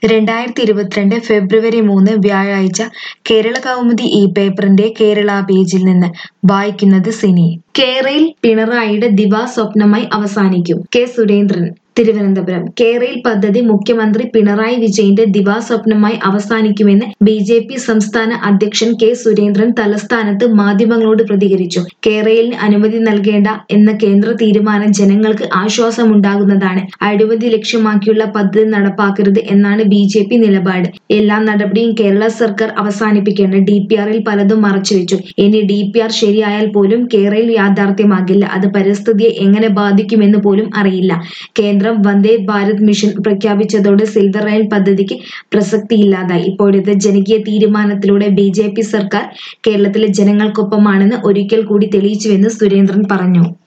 രണ്ടായിരത്തി ഇരുപത്തിരണ്ട് ഫെബ്രുവരി മൂന്ന് വ്യാഴാഴ്ച കേരള കൗമുദി ഈ പേപ്പറിന്റെ കേരള പേജിൽ നിന്ന് വായിക്കുന്നത് സിനി കേരയിൽ പിണറായിയുടെ ദിവാസ്വപ്നമായി അവസാനിക്കും കെ സുരേന്ദ്രൻ തിരുവനന്തപുരം കേരയിൽ പദ്ധതി മുഖ്യമന്ത്രി പിണറായി വിജയന്റെ ദിവാസ്വപ്നമായി അവസാനിക്കുമെന്ന് ബി ജെ പി സംസ്ഥാന അധ്യക്ഷൻ കെ സുരേന്ദ്രൻ തലസ്ഥാനത്ത് മാധ്യമങ്ങളോട് പ്രതികരിച്ചു കേരളിന് അനുമതി നൽകേണ്ട എന്ന കേന്ദ്ര തീരുമാനം ജനങ്ങൾക്ക് ആശ്വാസമുണ്ടാകുന്നതാണ് അഴിമതി ലക്ഷ്യമാക്കിയുള്ള പദ്ധതി നടപ്പാക്കരുത് എന്നാണ് ബി ജെ പി നിലപാട് എല്ലാ നടപടിയും കേരള സർക്കാർ അവസാനിപ്പിക്കേണ്ട ഡി പി ആറിൽ പലതും മറച്ചുവെച്ചു ഇനി ഡി പി ആർ ശരിയായാൽ പോലും കേരളയിൽ യാഥാർത്ഥ്യമാകില്ല അത് പരിസ്ഥിതിയെ എങ്ങനെ ബാധിക്കുമെന്ന് പോലും അറിയില്ല കേന്ദ്രം വന്ദേ ഭാരത് മിഷൻ പ്രഖ്യാപിച്ചതോടെ സിൽവർ ലൈൻ പദ്ധതിക്ക് പ്രസക്തിയില്ലാതായി ഇപ്പോഴത്തെ ജനകീയ തീരുമാനത്തിലൂടെ ബി ജെ പി സർക്കാർ കേരളത്തിലെ ജനങ്ങൾക്കൊപ്പമാണെന്ന് ഒരിക്കൽ കൂടി തെളിയിച്ചുവെന്ന് സുരേന്ദ്രൻ പറഞ്ഞു